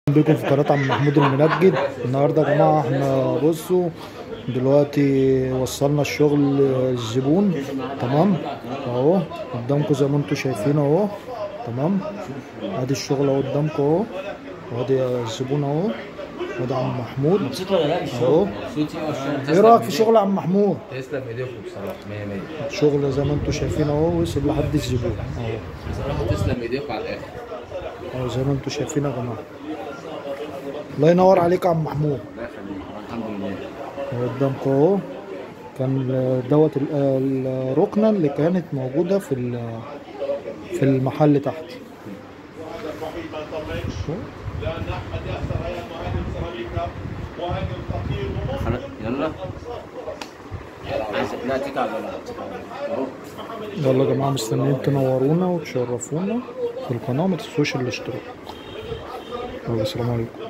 بيكم في قناة عم محمود المنجد النهاردة يا جماعة احنا بصوا دلوقتي وصلنا الشغل الزبون تمام اهو قدامكم زي ما انتم شايفين اهو تمام ادي الشغل اهو قدامكم اهو وادي الزبون اهو وادي عم محمود مبسوط ولا لا اهو صوتي ايه رايك في شغل عم محمود تسلم ايديكم بصراحه 100 100 شغل زي ما انتم شايفين اهو وصل لحد الزبون اهو بصراحه تسلم ايديكم على الاخر اهو زي ما انتم شايفين يا جماعة الله ينور عليك يا عم محمود الله يخليك الحمد لله قدامكم اهو كان دوت ال- الركنة اللي كانت موجودة في ال- في المحل تحت خلاص يلا عايز لا تيجي على ولا اهو يلا يا جماعة مستنيين تنورونا وتشرفونا في القناة ما تنسوش الاشتراك يلا السلام عليكم